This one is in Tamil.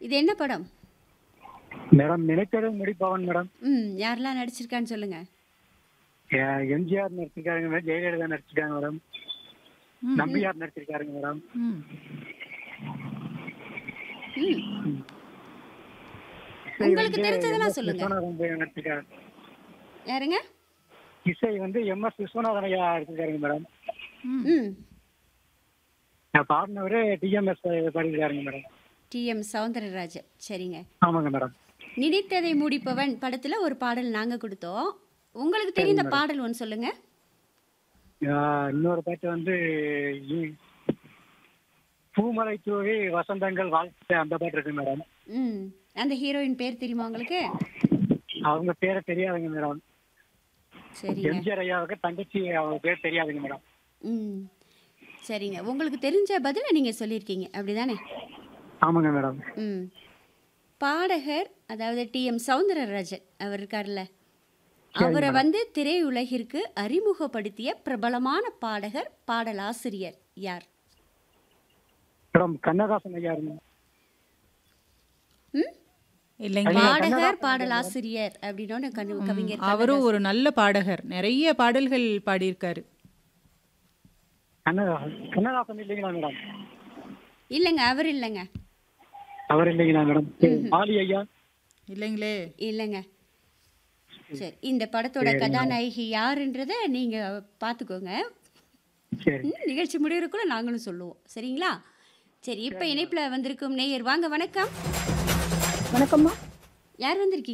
இது என்ன படம் மேடம் நினைத்தது முடிப்பவன் மேடம் ம் யாரெல்லாம் நடிச்சிருக்கான்னு சொல்லுங்க எ- எம்ஜிஆர் நடிச்சிருக்காருங்க மேடம் ஜெயலலிதா நடிச்சிருக்காங்க மேடம் ம். நம்பியார் நடிச்சிருக்காருங்க மேடம் ம். ம் இசை உங்களுக்கு வந்து தெரிஞ்சதெல்லாம் MS சொல்லுங்க. விஸ்வநாதன் போய் நடிச்சிருக்காரு யாருங்க இசை வந்து எம் எஸ் விஸ்வநாதன் ஐயா எடுத்திருக்காருங்க மேடம் ம். ம் நான் பாடினவரு டிஎம்எஸ் பாடியிருக்காருங்க மேடம் டிஎம் சௌந்தரராஜன் சரிங்க ஆமாங்க மேடம் நினைத்ததை முடிப்பவன் படத்துல ஒரு பாடல் நாங்க கொடுத்தோம் உங்களுக்கு தெரிந்த பாடல் ஒன்று சொல்லுங்க ஆஹ் இன்னொரு பாட்டு வந்து இ- பூமலை தூவி வசந்தங்கள் வாழ்த்து அந்த பாட்டு இருக்கு மேடம் ம் அந்த ஹீரோயின் பேர் தெரியுமா உங்களுக்கு அவங்க பேரை தெரியாதுங்க மேடம் சரிங்க எம்ஜிஆர் ஐயாவுக்கு தங்கச்சி அவங்க பேர் தெரியாதுங்க மேடம் ம் சரிங்க உங்களுக்கு தெரிஞ்ச பதிலை நீங்கள் சொல்லியிருக்கீங்க அப்படிதானே ஆமாங்க மேடம் ம் பாடகர் அதாவது டிஎம் சௌந்தரராஜன் அவர் இருக்கார்ல அவரை வந்து திரையுலகிற்கு அறிமுகப்படுத்திய பிரபலமான பாடகர் பாடலாசிரியர் யார் மேடம் கண்ணதாசன் ஐயா இருங்க ம் இல்லைங்க பாடகர் பாடலாசிரியர் அப்படின்னு கனு கவிஞர் அவரும் ஒரு நல்ல பாடகர் நிறைய பாடல்கள் பாடியிருக்காரு கண்ணதாசன் கண்ணதாசன் இல்லைங்களா மேடம் இல்லைங்க அவர் இல்லைங்க அவர் இல்லைங்களா மேடம் ஆலி ஐயா இல்லைங்களே இல்லைங்க சரி இந்த படத்தோட கதாநாயகி யாருன்றதை நீங்கள் பார்த்துக்கோங்க சரி ம், நிகழ்ச்சி முடியறதுக்குள்ள நாங்களும் சொல்லுவோம் சரிங்களா சரி இப்போ இணைப்பில் வந்திருக்கும் நேயர் வாங்க வணக்கம் வணக்கம்மா யார் வந்திருக்கீங்க